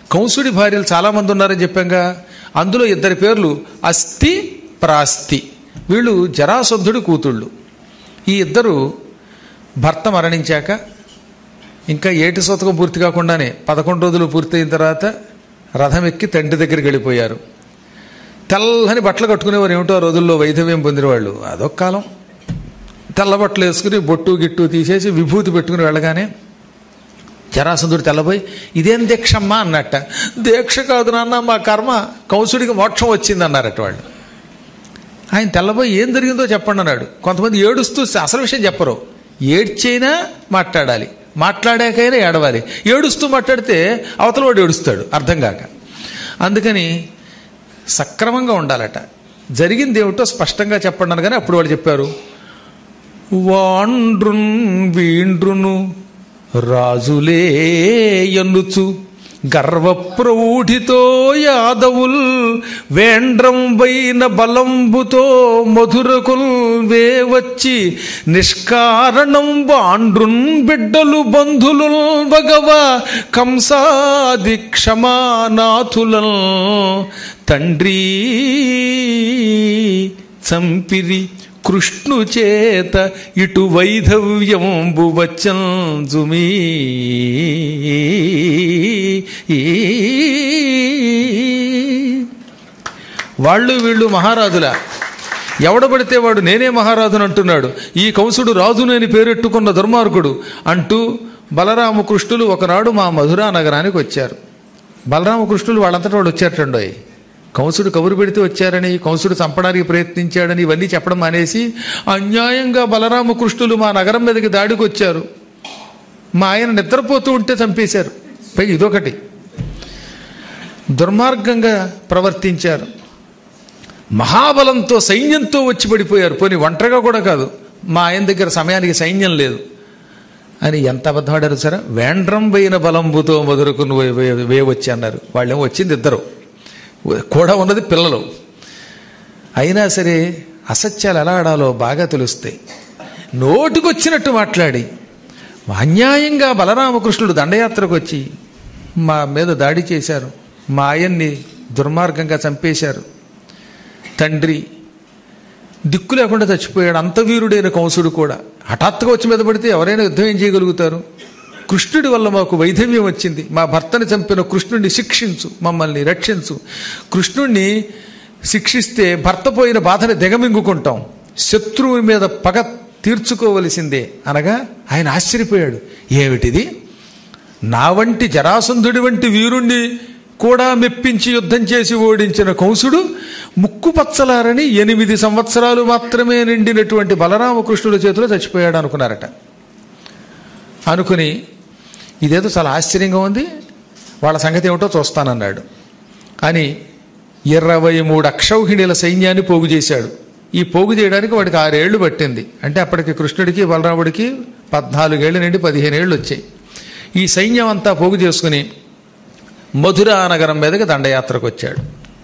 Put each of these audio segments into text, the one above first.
కంసుడి భార్యలు చాలామంది ఉన్నారని చెప్పాంగా అందులో ఇద్దరి పేర్లు అస్థి ప్రాస్తి వీళ్ళు జరాసంధుడి కూతుళ్ళు ఈ ఇద్దరు భర్త మరణించాక ఇంకా ఏటి శతకం పూర్తి కాకుండానే పదకొండు రోజులు పూర్తయిన తర్వాత రథం ఎక్కి తండ్రి దగ్గరికి వెళ్ళిపోయారు తెల్లని బట్టలు కట్టుకునేవారు ఏమిటో ఆ రోజుల్లో వైధవ్యం పొందినవాళ్ళు అదొక కాలం తెల్ల బట్టలు వేసుకుని బొట్టు గిట్టు తీసేసి విభూతి పెట్టుకుని వెళ్ళగానే జరాసంధుడు తెల్లబోయి ఇదేం దీక్షమ్మా అన్నట్ట దీక్ష కాదు నాన్న మా కర్మ కంసుడికి మోక్షం వచ్చింది అన్నారట వాళ్ళు ఆయన తెల్లబోయి ఏం జరిగిందో చెప్పండి అన్నాడు కొంతమంది ఏడుస్తూ అసలు విషయం చెప్పరు ఏడ్చైనా మాట్లాడాలి మాట్లాడాకైనా ఏడవాలి ఏడుస్తూ మాట్లాడితే అవతల వాడు ఏడుస్తాడు అర్థం కాక అందుకని సక్రమంగా ఉండాలట జరిగింది ఏమిటో స్పష్టంగా చెప్పండి అనగానే అప్పుడు వాళ్ళు చెప్పారు వాండ్రున్ వీండ్రును రాజులే ఎన్నుచు గర్వప్రౌఢితో యాదవుల్ వేండ్రంబైన బలంబుతో మధురకుల్ వేవచ్చి నిష్కారణం బాండ్రున్ బిడ్డలు బంధులు భగవ కంసాది క్షమానాథులం తండ్రి చంపిరి కృష్ణు చేత ఇటు వైధవ్యంబు వచ్చంజుమీ వాళ్ళు వీళ్ళు మహారాజుల ఎవడబడితే వాడు నేనే మహారాజును అంటున్నాడు ఈ కంసుడు రాజును అని పేరెట్టుకున్న దుర్మార్గుడు అంటూ బలరామకృష్ణులు ఒకనాడు మా మధురా నగరానికి వచ్చారు బలరామకృష్ణులు వాళ్ళంతటా వాళ్ళు వచ్చారటండోయ్ కంసుడు కబురు పెడితే వచ్చారని కంసుడు చంపడానికి ప్రయత్నించాడని ఇవన్నీ చెప్పడం మానేసి అన్యాయంగా బలరామకృష్ణులు మా నగరం మీదకి దాడికి వచ్చారు మా ఆయన నిద్రపోతూ ఉంటే చంపేశారు పై ఇదొకటి దుర్మార్గంగా ప్రవర్తించారు మహాబలంతో సైన్యంతో వచ్చి పడిపోయారు పోనీ ఒంటరిగా కూడా కాదు మా ఆయన దగ్గర సమయానికి సైన్యం లేదు అని ఎంత అబద్ధమాడారు సరే వేండ్రం పోయిన బలంబుతో మొదలుకుని వేయవచ్చి అన్నారు వాళ్ళేమో వచ్చింది ఇద్దరు కూడా ఉన్నది పిల్లలు అయినా సరే అసత్యాలు ఎలా ఆడాలో బాగా తెలుస్తాయి నోటుకొచ్చినట్టు మాట్లాడి అన్యాయంగా బలరామకృష్ణుడు దండయాత్రకు వచ్చి మా మీద దాడి చేశారు మా ఆయన్ని దుర్మార్గంగా చంపేశారు తండ్రి దిక్కు లేకుండా చచ్చిపోయాడు అంత వీరుడైన కంసుడు కూడా హఠాత్తుగా వచ్చి మీద పడితే ఎవరైనా యుద్ధం ఏం చేయగలుగుతారు కృష్ణుడి వల్ల మాకు వైధవ్యం వచ్చింది మా భర్తని చంపిన కృష్ణుడిని శిక్షించు మమ్మల్ని రక్షించు కృష్ణుణ్ణి శిక్షిస్తే భర్త పోయిన బాధని దిగమింగుకుంటాం శత్రువు మీద పగ తీర్చుకోవలసిందే అనగా ఆయన ఆశ్చర్యపోయాడు ఏమిటిది నా వంటి జరాసంధుడి వంటి వీరుణ్ణి కూడా మెప్పించి యుద్ధం చేసి ఓడించిన కంసుడు ముక్కు పచ్చలారని ఎనిమిది సంవత్సరాలు మాత్రమే నిండినటువంటి బలరామకృష్ణుల చేతిలో చచ్చిపోయాడు అనుకున్నారట అనుకుని ఇదేదో చాలా ఆశ్చర్యంగా ఉంది వాళ్ళ సంగతి ఏమిటో చూస్తానన్నాడు అని ఇరవై మూడు అక్షౌహిణీల సైన్యాన్ని పోగు చేశాడు ఈ పోగు చేయడానికి వాడికి ఆరేళ్లు పట్టింది అంటే అప్పటికి కృష్ణుడికి బలరాముడికి పద్నాలుగేళ్ల నుండి పదిహేను ఏళ్ళు వచ్చాయి ఈ సైన్యం అంతా పోగు చేసుకుని మధురా నగరం మీదకి దండయాత్రకు వచ్చాడు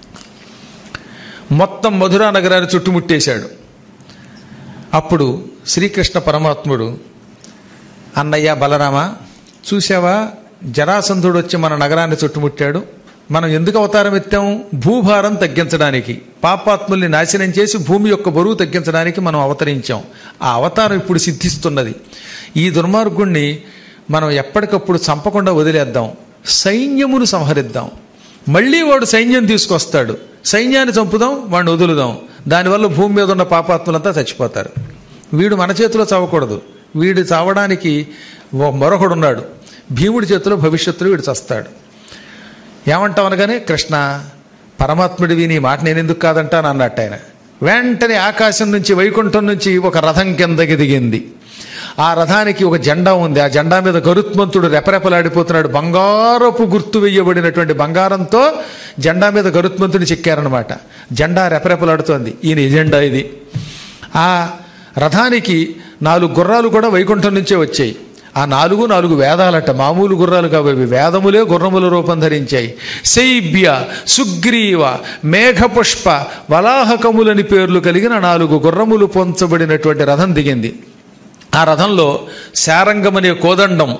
మొత్తం మధురా నగరాన్ని చుట్టుముట్టేశాడు అప్పుడు శ్రీకృష్ణ పరమాత్ముడు అన్నయ్య బలరామ చూసావా జరాసంధుడు వచ్చి మన నగరాన్ని చుట్టుముట్టాడు మనం ఎందుకు అవతారం ఎత్తాం భూభారం తగ్గించడానికి పాపాత్ముల్ని నాశనం చేసి భూమి యొక్క బరువు తగ్గించడానికి మనం అవతరించాం ఆ అవతారం ఇప్పుడు సిద్ధిస్తున్నది ఈ దుర్మార్గుణ్ణి మనం ఎప్పటికప్పుడు చంపకుండా వదిలేద్దాం సైన్యమును సంహరిద్దాం మళ్ళీ వాడు సైన్యం తీసుకొస్తాడు సైన్యాన్ని చంపుదాం వాడిని వదులుదాం దానివల్ల భూమి మీద ఉన్న పాపాత్ములంతా చచ్చిపోతారు వీడు మన చేతిలో చావకూడదు వీడు చావడానికి ఓ- మరొకడున్నాడు భీముడి చేతిలో భవిష్యత్తులో వీడు చస్తాడు ఏమంటావు అనగానే కృష్ణ పరమాత్ముడివి నీ మాట నేను ఎందుకు కాదంటాను అన్నట్టు ఆయన వెంటనే ఆకాశం నుంచి వైకుంఠం నుంచి ఒక రథం కిందకి దిగింది ఆ రథానికి ఒక జెండా ఉంది ఆ జెండా మీద గరుత్మంతుడు రెపరెపలాడిపోతున్నాడు బంగారపు గుర్తు వేయబడినటువంటి బంగారంతో జెండా మీద గరుత్మంతుని చెక్కారనమాట జెండా రెపరెపలాడుతోంది ఈయన ఎజెండా ఇది ఆ రథానికి నాలుగు గుర్రాలు కూడా వైకుంఠం నుంచే వచ్చాయి ఆ నాలుగు నాలుగు వేదాలట మామూలు గుర్రాలు కాబట్టి వేదములే గుర్రముల రూపం ధరించాయి శైబ్య సుగ్రీవ మేఘపుష్ప వలాహకములని పేర్లు కలిగిన నాలుగు గుర్రములు పొంచబడినటువంటి రథం దిగింది ఆ రథంలో శారంగం అనే కోదండం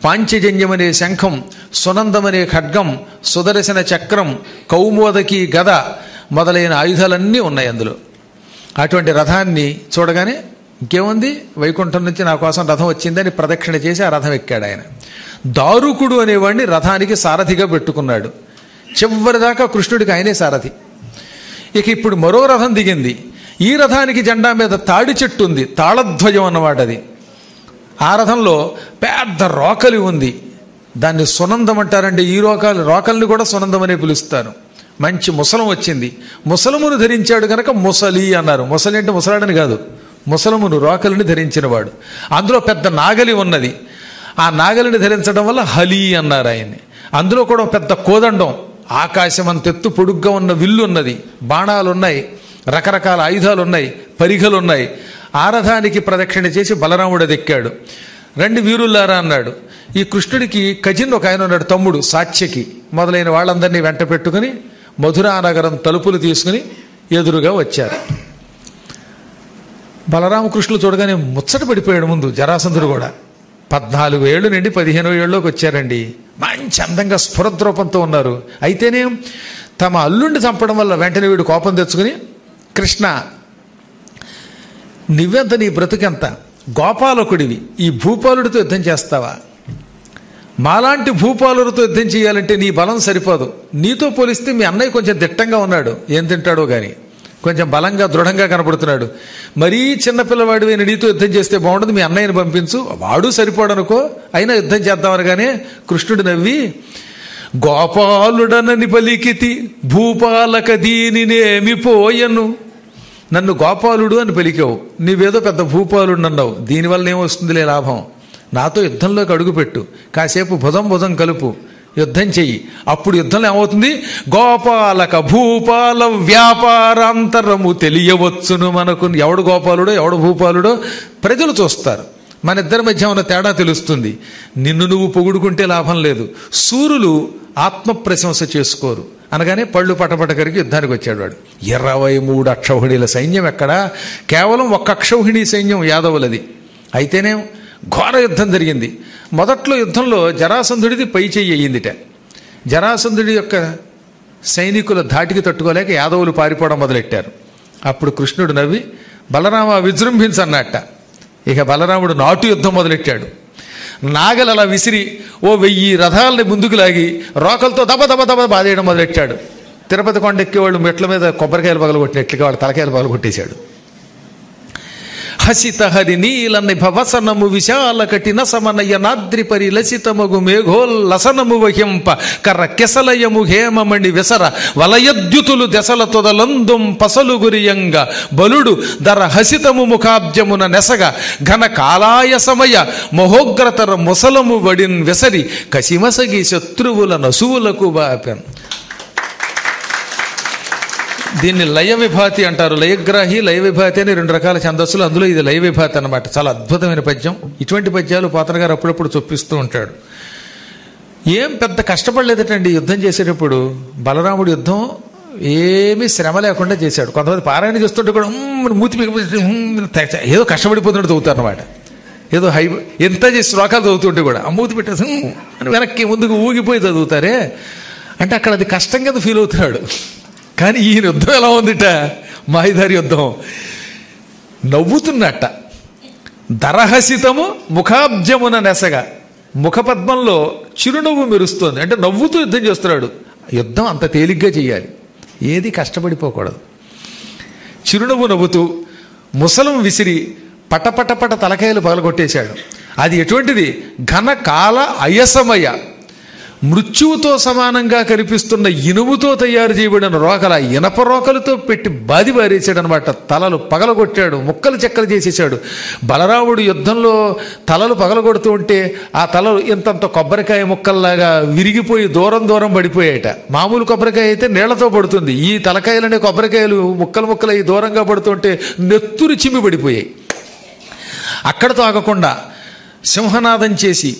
పాంచజన్యం అనే శంఖం సునందమనే ఖడ్గం సుదర్శన చక్రం కౌమోదకి గద మొదలైన ఆయుధాలన్నీ ఉన్నాయి అందులో అటువంటి రథాన్ని చూడగానే ఇంకేముంది వైకుంఠం నుంచి నా కోసం రథం వచ్చిందని ప్రదక్షిణ చేసి ఆ రథం ఎక్కాడు ఆయన దారుకుడు అనేవాడిని రథానికి సారథిగా పెట్టుకున్నాడు చివరిదాకా కృష్ణుడికి ఆయనే సారథి ఇక ఇప్పుడు మరో రథం దిగింది ఈ రథానికి జెండా మీద తాడి చెట్టు ఉంది తాళధ్వజం అన్నమాట అది ఆ రథంలో పెద్ద రోకలి ఉంది దాన్ని సునందం అంటారండి ఈ రోకాలు రోకల్ని కూడా సునందం అనే పిలుస్తారు మంచి ముసలం వచ్చింది ముసలమును ధరించాడు కనుక ముసలి అన్నారు ముసలి అంటే ముసలాడని కాదు ముసలమును రోకలిని ధరించినవాడు అందులో పెద్ద నాగలి ఉన్నది ఆ నాగలిని ధరించడం వల్ల హలి అన్నారు ఆయన్ని అందులో కూడా ఒక పెద్ద కోదండం ఆకాశం అంతెత్తు పొడుగ్గా ఉన్న విల్లు ఉన్నది బాణాలు ఉన్నాయి రకరకాల ఆయుధాలు ఉన్నాయి పరిఘలు ఉన్నాయి ఆరథానికి ప్రదక్షిణ చేసి బలరాముడు ఎక్కాడు రెండు వీరుల్లారా అన్నాడు ఈ కృష్ణుడికి కజిన్ ఒక ఆయన ఉన్నాడు తమ్ముడు సాత్యకి మొదలైన వాళ్ళందరినీ వెంట పెట్టుకుని మధురా నగరం తలుపులు తీసుకుని ఎదురుగా వచ్చారు బలరామకృష్ణులు చూడగానే ముచ్చట పడిపోయాడు ముందు జరాసంధుడు కూడా పద్నాలుగు ఏళ్ళు నుండి పదిహేను ఏళ్ళలోకి వచ్చారండి మంచి అందంగా స్ఫురద్రూపంతో ఉన్నారు అయితేనే తమ అల్లుండి చంపడం వల్ల వెంటనే వీడు కోపం తెచ్చుకుని కృష్ణ నువ్వెంత నీ బ్రతుకెంత గోపాలకుడివి ఈ భూపాలుడితో యుద్ధం చేస్తావా మాలాంటి భూపాలులతో యుద్ధం చేయాలంటే నీ బలం సరిపోదు నీతో పోలిస్తే మీ అన్నయ్య కొంచెం దిట్టంగా ఉన్నాడు ఏం తింటాడో గాని కొంచెం బలంగా దృఢంగా కనపడుతున్నాడు మరీ చిన్నపిల్లవాడివైన నీతో యుద్ధం చేస్తే బాగుండదు మీ అన్నయ్యని పంపించు వాడు సరిపోడనుకో అయినా యుద్ధం చేద్దామనగానే కృష్ణుడు నవ్వి గోపాలుడనని పలికితి భూపాలక దీనినేమి పోయను నన్ను గోపాలుడు అని పలికావు నీవేదో పెద్ద భూపాలుడు అన్నావు దీనివల్ల ఏమొస్తుందిలే లాభం నాతో యుద్ధంలోకి అడుగుపెట్టు కాసేపు భుజం భుజం కలుపు యుద్ధం చెయ్యి అప్పుడు యుద్ధంలో ఏమవుతుంది గోపాలక భూపాల వ్యాపారాంతరము తెలియవచ్చును మనకు ఎవడు గోపాలుడో ఎవడు భూపాలుడో ప్రజలు చూస్తారు మన ఇద్దరి మధ్య ఉన్న తేడా తెలుస్తుంది నిన్ను నువ్వు పొగుడుకుంటే లాభం లేదు సూర్యులు ఆత్మ ప్రశంస చేసుకోరు అనగానే పళ్ళు పటపట కరిగి యుద్ధానికి వచ్చాడు వాడు ఇరవై మూడు అక్షౌహిణీల సైన్యం ఎక్కడా కేవలం ఒక్క అక్షౌహిణీ సైన్యం యాదవులది అయితేనే ఘోర యుద్ధం జరిగింది మొదట్లో యుద్ధంలో జరాసంధుడిది పై చెయ్యి అయ్యిందిట జరాసంధుడి యొక్క సైనికుల ధాటికి తట్టుకోలేక యాదవులు పారిపోవడం మొదలెట్టారు అప్పుడు కృష్ణుడు నవ్వి బలరామ విజృంభించన్నట్ట ఇక బలరాముడు నాటు యుద్ధం మొదలెట్టాడు నాగలు అలా విసిరి ఓ వెయ్యి రథాలని ముందుకు లాగి రోకలతో దబ దబ దబ బాధేయడం మొదలెట్టాడు తిరుపతి కొండ ఎక్కేవాళ్ళు మెట్ల మీద కొబ్బరికాయలు పగలు కొట్టినట్లుగా వాడు తలకాయలు పగలు కొట్టేశాడు హసిత హరి నీలని భవసనము విశాల కఠిన సమనయ నాద్రిపరి లసితమగు మేఘోల్లసనము వహింప కర్ర కెసలయము హేమమణి విసర వలయద్యుతులు దెసల తొదలందుం పసలు గురియంగ బలుడు దర హసితము ముఖాబ్జమున నెసగ ఘన కాలాయ సమయ మహోగ్రతర ముసలము వడిన్ విసరి కసిమసగి శత్రువుల నసువులకు బాపెన్ దీన్ని లయ విభాతి అంటారు లయగ్రాహి లయ విభాతి అని రెండు రకాల ఛందస్సులు అందులో ఇది లయ విభాతి అనమాట చాలా అద్భుతమైన పద్యం ఇటువంటి పద్యాలు పాత్ర గారు అప్పుడప్పుడు చొప్పిస్తూ ఉంటాడు ఏం పెద్ద కష్టపడలేదటండి యుద్ధం చేసేటప్పుడు బలరాముడు యుద్ధం ఏమీ శ్రమ లేకుండా చేశాడు కొంతమంది పారాయణ చేస్తుంటే కూడా "ఉమ్" అని మూతి పీకి "ఉమ్" తెగ- ఏదో కష్టపడిపోతున్నట్టు చదువుతారు అనమాట ఏదో హై ఎంత చేసి శ్లోకాలు చదువుతుంటే కూడా ఆ మూతి పెట్టేసి "ఉమ్" అని వెనక్కి ముందుకు ఊగిపోయి చదువుతారే అంటే అక్కడ అది కష్టం కింద ఫీల్ అవుతున్నాడు కానీ ఈ యుద్ధం ఎలా ఉందిట మాయిదారి యుద్ధం నవ్వుతున్నట్ట దరహసితము ముఖాబ్జమున నెసగ ముఖపద్మంలో చిరునవ్వు మెరుస్తోంది అంటే నవ్వుతూ యుద్ధం చేస్తున్నాడు యుద్ధం అంత తేలిగ్గా చేయాలి ఏది కష్టపడిపోకూడదు చిరునవ్వు నవ్వుతూ ముసలం విసిరి పటపటపట తలకాయలు పగలగొట్టేశాడు అది ఎటువంటిది ఘన కాల అయసమయ మృత్యువుతో సమానంగా కనిపిస్తున్న ఇనుముతో తయారు చేయబడిన రోకల ఇనప రోకలతో పెట్టి బాది బారేశాడనమాట తలలు పగలగొట్టాడు ముక్కలు చెక్కలు చేసేసాడు బలరాముడు యుద్ధంలో తలలు పగలగొడుతూ ఉంటే ఆ తలలు ఇంతంత కొబ్బరికాయ ముక్కల్లాగా విరిగిపోయి దూరం దూరం పడిపోయాయట మామూలు కొబ్బరికాయ అయితే నీళ్లతో పడుతుంది ఈ తలకాయలనే కొబ్బరికాయలు ముక్కలు ముక్కలు అయి దూరంగా పడుతుంటే నెత్తురు చిమ్మి పడిపోయాయి అక్కడతో ఆగకుండా సింహనాదం చేసి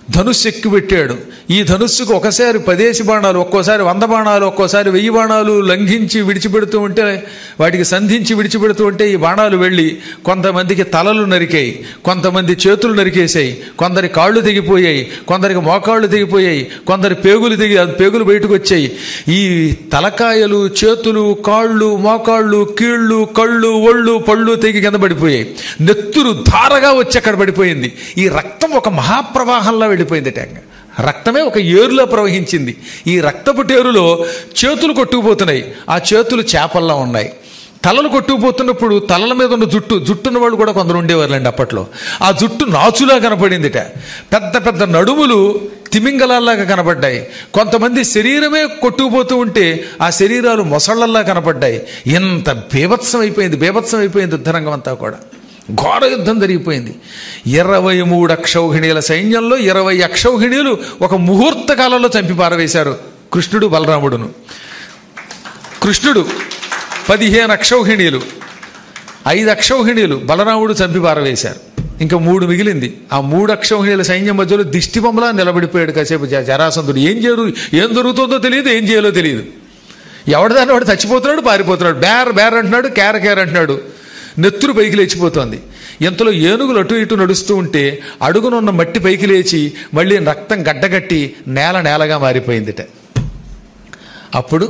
ధనుస్సు ఎక్కు పెట్టాడు ఈ ధనుస్సుకు ఒకసారి పదేసి బాణాలు ఒక్కోసారి వంద బాణాలు ఒక్కోసారి వెయ్యి బాణాలు లంఘించి విడిచిపెడుతూ ఉంటే వాటికి సంధించి విడిచిపెడుతూ ఉంటే ఈ బాణాలు వెళ్ళి కొంతమందికి తలలు నరికాయి కొంతమంది చేతులు నరికేసాయి కొందరి కాళ్ళు తెగిపోయాయి కొందరికి మోకాళ్ళు తెగిపోయాయి కొందరి పేగులు తెగి పేగులు బయటకు వచ్చాయి ఈ తలకాయలు చేతులు కాళ్ళు మోకాళ్ళు కీళ్ళు కళ్ళు ఒళ్ళు పళ్ళు తెగి కింద పడిపోయాయి నెత్తురు ధారగా వచ్చి అక్కడ పడిపోయింది ఈ రక్తం ఒక మహాప్రవాహంలో వెళ్ళిపోయింది ట్యాంక్ రక్తమే ఒక ఏరులో ప్రవహించింది ఈ రక్తపు టేరులో చేతులు కొట్టుకుపోతున్నాయి ఆ చేతులు చేపల్లా ఉన్నాయి తలలు కొట్టుకుపోతున్నప్పుడు తలల మీద ఉన్న జుట్టు జుట్టున్న వాళ్ళు కూడా కొందరు ఉండేవారులేండి అప్పట్లో ఆ జుట్టు నాచులా కనపడిందిట పెద్ద పెద్ద నడుములు తిమింగలాల్లాగా కనపడ్డాయి కొంతమంది శరీరమే కొట్టుకుపోతూ ఉంటే ఆ శరీరాలు మొసళ్ళల్లా కనపడ్డాయి ఎంత బీభత్సం అయిపోయింది బీభత్సం అయిపోయింది యుద్ధరంగం అంతా కూడా ఘోర యుద్ధం జరిగిపోయింది ఇరవై మూడు అక్షౌహిణీల సైన్యంలో ఇరవై అక్షౌహిణీలు ఒక ముహూర్త కాలంలో చంపి పారవేశారు కృష్ణుడు బలరాముడును కృష్ణుడు పదిహేను అక్షౌహిణీలు ఐదు అక్షౌహిణీలు బలరాముడు చంపి పారవేశారు ఇంకా మూడు మిగిలింది ఆ మూడు అక్షౌహిణీల సైన్యం మధ్యలో దిష్టి బొమ్మలా నిలబడిపోయాడు కాసేపు జ- జరాసంధుడు ఏం చేయరు ఏం జరుగుతుందో తెలియదు ఏం చేయాలో తెలియదు ఎవరిదాన్ని వాడు చచ్చిపోతున్నాడు పారిపోతున్నాడు బేర్ బేర్ అంటున్నాడు కేర కేర అంటున్నాడు నెత్తురు పైకి లేచిపోతోంది ఎంతలో ఏనుగులు అటు ఇటు నడుస్తూ ఉంటే అడుగునున్న మట్టి పైకి లేచి మళ్ళీ రక్తం గడ్డగట్టి నేల నేలగా మారిపోయిందిట అప్పుడు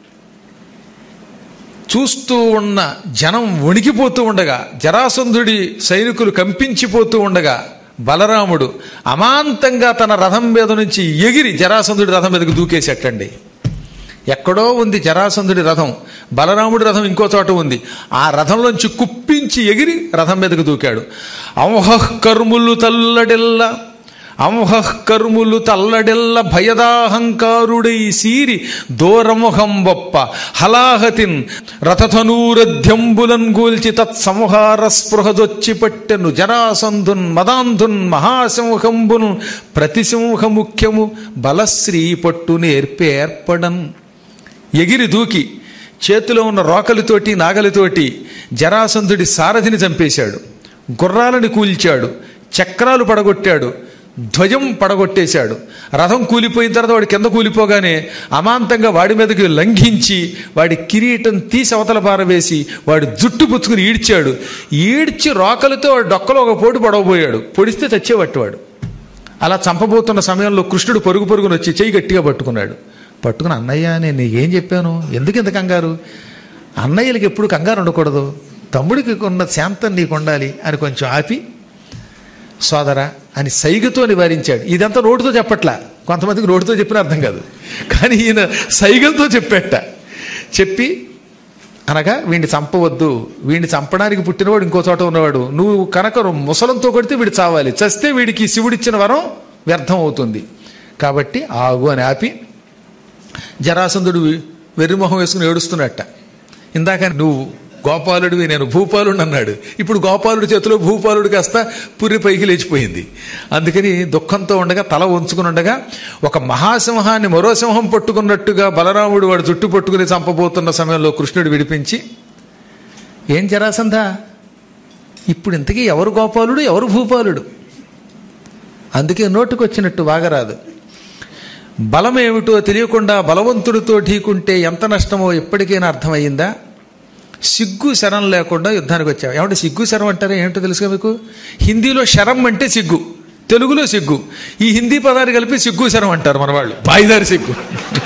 చూస్తూ ఉన్న జనం వణికిపోతూ ఉండగా జరాసంధుడి సైనికులు కంపించిపోతూ ఉండగా బలరాముడు అమాంతంగా తన రథం మీద నుంచి ఎగిరి జరాసంధుడి రథం మీదకి దూకేసేటండి ఎక్కడో ఉంది జరాసంధుడి రథం బలరాముడి రథం ఇంకో చోట ఉంది ఆ రథంలోంచి కుప్పించి ఎగిరి రథం మీదకు దూకాడు అంహః కర్ములు తల్లడెల్ల అంహః కర్ములు తల్లడెల్ల భయదాహంకారుడై సీరి దూరముఖం బొప్ప హలాహతిన్ రథధనూరధ్యంబులన్ గూల్చి తత్సంహార స్పృహదొచ్చి పట్టెను జరాసంధున్ మదాంధున్ మహాసింహంబును ప్రతిసింహ ముఖ్యము బలశ్రీ పట్టు నేర్పేర్పడన్ ఎగిరి దూకి చేతిలో ఉన్న రోకలితోటి నాగలితోటి జరాసంధుడి సారథిని చంపేశాడు గుర్రాలని కూల్చాడు చక్రాలు పడగొట్టాడు ధ్వజం పడగొట్టేశాడు రథం కూలిపోయిన తర్వాత వాడు కింద కూలిపోగానే అమాంతంగా వాడి మీదకి లంఘించి వాడి కిరీటం తీసి అవతల పారవేసి వాడి జుట్టు పుచ్చుకుని ఈడ్చాడు ఈడ్చి రోకలతో వాడి డొక్కలో ఒక పోటు పడవబోయాడు పొడిస్తే చచ్చేవట్టువాడు అలా చంపబోతున్న సమయంలో కృష్ణుడు పరుగు పరుగున వచ్చి చెయ్యి గట్టిగా పట్టుకున్నాడు పట్టుకుని అన్నయ్య నేను నీకేం చెప్పాను ఎందుకు ఇంత కంగారు అన్నయ్యలకి ఎప్పుడు కంగారు ఉండకూడదు తమ్ముడికి ఉన్న శాంతం నీకు ఉండాలి అని కొంచెం ఆపి సోదరా అని సైగతో నివారించాడు ఇదంతా నోటితో చెప్పట్లా కొంతమందికి నోటితో చెప్పిన అర్థం కాదు కానీ ఈయన సైగలతో చెప్పేట చెప్పి అనగా వీడిని చంపవద్దు వీడిని చంపడానికి పుట్టినవాడు ఇంకో చోట ఉన్నవాడు నువ్వు కనుక ముసలంతో కొడితే వీడు చావాలి చస్తే వీడికి శివుడిచ్చిన వరం వ్యర్థం అవుతుంది కాబట్టి ఆగు అని ఆపి జరాసంధుడు వెర్రిమొహం వేసుకుని ఏడుస్తున్నట్ట ఇందాక నువ్వు గోపాలుడివి నేను భూపాలుడు అన్నాడు ఇప్పుడు గోపాలుడి చేతిలో భూపాలుడు కాస్త పుర్రి పైకి లేచిపోయింది అందుకని దుఃఖంతో ఉండగా తల ఉంచుకుని ఉండగా ఒక మహాసింహాన్ని మరో సింహం పట్టుకున్నట్టుగా బలరాముడు వాడు జుట్టు పట్టుకుని చంపబోతున్న సమయంలో కృష్ణుడు విడిపించి ఏం జరాసంధ ఇప్పుడు ఇంతకీ ఎవరు గోపాలుడు ఎవరు భూపాలుడు అందుకే నోటుకొచ్చినట్టు వాగరాదు బలం ఏమిటో తెలియకుండా బలవంతుడితో ఢీకుంటే ఎంత నష్టమో ఎప్పటికైనా అర్థమయ్యిందా సిగ్గు శరం లేకుండా యుద్ధానికి వచ్చావు ఏమంటే సిగ్గు శరం అంటారా ఏంటో తెలుసుగా మీకు హిందీలో శరం అంటే సిగ్గు తెలుగులో సిగ్గు ఈ హిందీ పదాలు కలిపి సిగ్గు శరం అంటారు మన వాళ్ళు బాయిదారి సిగ్గు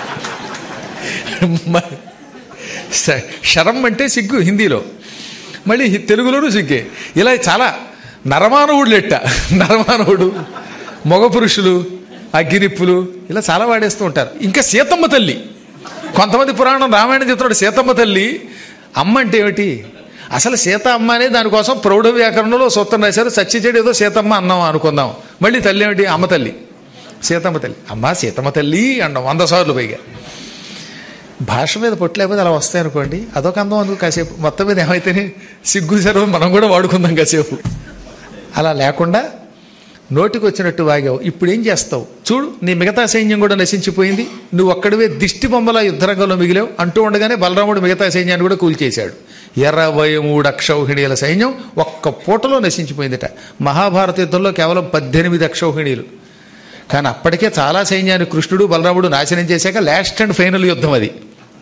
మ- శ- శరం అంటే సిగ్గు హిందీలో మళ్ళీ హి- తెలుగులోనూ సిగ్గే ఇలా చాలా నరమానవుడు లెట్ట నరమానవుడు మగ పురుషులు అగ్గినిప్పులు ఇలా చాలా వాడేస్తూ ఉంటారు ఇంకా సీతమ్మ తల్లి కొంతమంది పురాణం రామాయణం చెప్తున్నాడు సీతమ్మ తల్లి అమ్మ అంటే ఏమిటి అసలు సీత అమ్మ అనే దానికోసం ప్రౌఢ వ్యాకరణంలో సూత్రం రాశారు సత్యచేడు ఏదో సీతమ్మ అన్నాం అనుకుందాం మళ్ళీ తల్లి ఏమిటి అమ్మ తల్లి సీతమ్మ తల్లి అమ్మ సీతమ్మ తల్లి అండం వంద సార్లు పైగా భాష మీద పొట్టలేకపోతే అలా వస్తాయి అనుకోండి అదొక అందం అందుకు కాసేపు మొత్తం మీద ఏమైతేనే సిగ్గు సెలవు మనం కూడా వాడుకుందాం కాసేపు అలా లేకుండా నోటికి వచ్చినట్టు వాగావు ఇప్పుడు ఏం చేస్తావు చూడు నీ మిగతా సైన్యం కూడా నశించిపోయింది నువ్వు ఒక్కడివే దిష్టి బొమ్మల యుద్ధరంగంలో మిగిలావు అంటూ ఉండగానే బలరాముడు మిగతా సైన్యాన్ని కూడా కూల్చేశాడు ఇరవై మూడు అక్షౌహిణీల సైన్యం ఒక్క పూటలో నశించిపోయిందిట మహాభారత యుద్ధంలో కేవలం పద్దెనిమిది అక్షౌహిణీలు కానీ అప్పటికే చాలా సైన్యాన్ని కృష్ణుడు బలరాముడు నాశనం చేశాక లాస్ట్ అండ్ ఫైనల్ యుద్ధం అది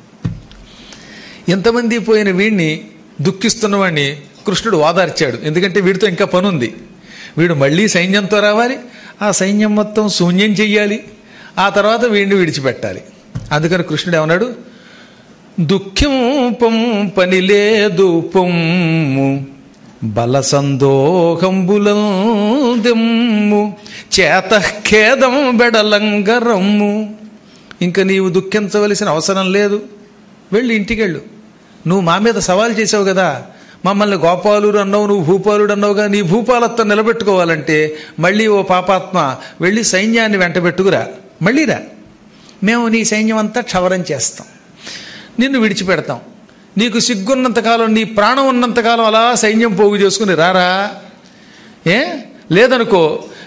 ఎంతమంది పోయిన వీడిని దుఃఖిస్తున్నవాడిని కృష్ణుడు ఓదార్చాడు ఎందుకంటే వీడితో ఇంకా పని ఉంది వీడు మళ్ళీ సైన్యంతో రావాలి ఆ సైన్యం మొత్తం శూన్యం చెయ్యాలి ఆ తర్వాత వీడిని విడిచిపెట్టాలి అందుకని కృష్ణుడు ఏమన్నాడు దుఃఖం పని లేదు పొమ్ము బల సందోహంబులం దెమ్ము చేత ఖేదం బెడలంగరమ్ము ఇంకా నీవు దుఃఖించవలసిన అవసరం లేదు వెళ్ళి ఇంటికెళ్ళు నువ్వు మా మీద సవాల్ చేసావు కదా మమ్మల్ని గోపాలుడు అన్నావు నువ్వు భూపాలుడు అన్నావుగా నీ భూపాలత్వం నిలబెట్టుకోవాలంటే మళ్ళీ ఓ పాపాత్మ వెళ్ళి సైన్యాన్ని వెంటబెట్టుకురా మళ్ళీ రా మేము నీ సైన్యం అంతా క్షవరం చేస్తాం నిన్ను విడిచిపెడతాం నీకు సిగ్గున్నంతకాలం నీ ప్రాణం ఉన్నంతకాలం అలా సైన్యం పోగు చేసుకుని రారా ఏ లేదనుకో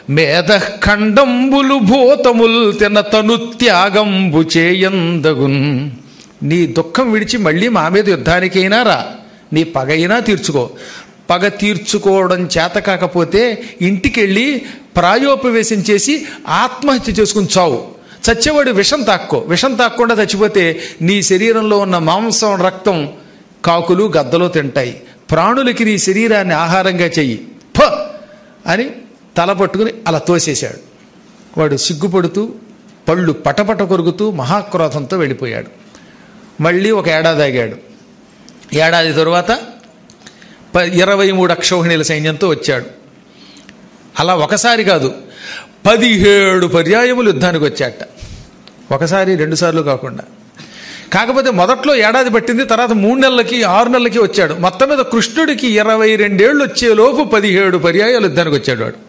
మేధఖండంబులు భూతముల్ తిన తను త్యాగంబు చేయందగున్ నీ దుఃఖం విడిచి మళ్ళీ మా మీద యుద్ధానికైనా రా నీ పగైనా తీర్చుకో పగ తీర్చుకోవడం చేత కాకపోతే ఇంటికెళ్ళి ప్రాయోపవేశం చేసి ఆత్మహత్య చేసుకుని చావు చచ్చేవాడు విషం తాక్కో విషం తాక్కుండా చచ్చిపోతే నీ శరీరంలో ఉన్న మాంసం రక్తం కాకులు గద్దలు తింటాయి ప్రాణులకి నీ శరీరాన్ని ఆహారంగా చెయ్యి ఫ అని తల పట్టుకుని అలా తోసేశాడు వాడు సిగ్గుపడుతూ పళ్ళు పటపట కొరుకుతూ మహాక్రోధంతో వెళ్ళిపోయాడు మళ్ళీ ఒక ఏడాది ఆగాడు ఏడాది తరువాత ప ఇరవై మూడు అక్షౌహిణీల సైన్యంతో వచ్చాడు అలా ఒకసారి కాదు పదిహేడు పర్యాయములు యుద్ధానికి వచ్చాట ఒకసారి రెండుసార్లు కాకుండా కాకపోతే మొదట్లో ఏడాది పట్టింది తర్వాత మూడు నెలలకి ఆరు నెలలకి వచ్చాడు మొత్తం మీద కృష్ణుడికి ఇరవై రెండేళ్లు వచ్చేలోపు పదిహేడు పర్యాయాలు యుద్ధానికి వచ్చాడు వాడు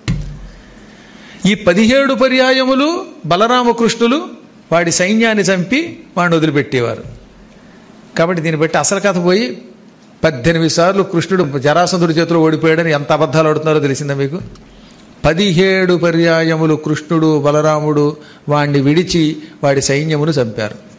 ఈ పదిహేడు పర్యాయములు బలరామకృష్ణులు వాడి సైన్యాన్ని చంపి వాడిని వదిలిపెట్టేవారు కాబట్టి దీన్ని బట్టి అసలు కథ పోయి పద్దెనిమిది సార్లు కృష్ణుడు జరాసంధుడి చేతిలో ఓడిపోయాడని ఎంత అబద్ధాలు ఆడుతున్నారో తెలిసిందా మీకు పదిహేడు పర్యాయములు కృష్ణుడు బలరాముడు వాణ్ణి విడిచి వాడి సైన్యమును చంపారు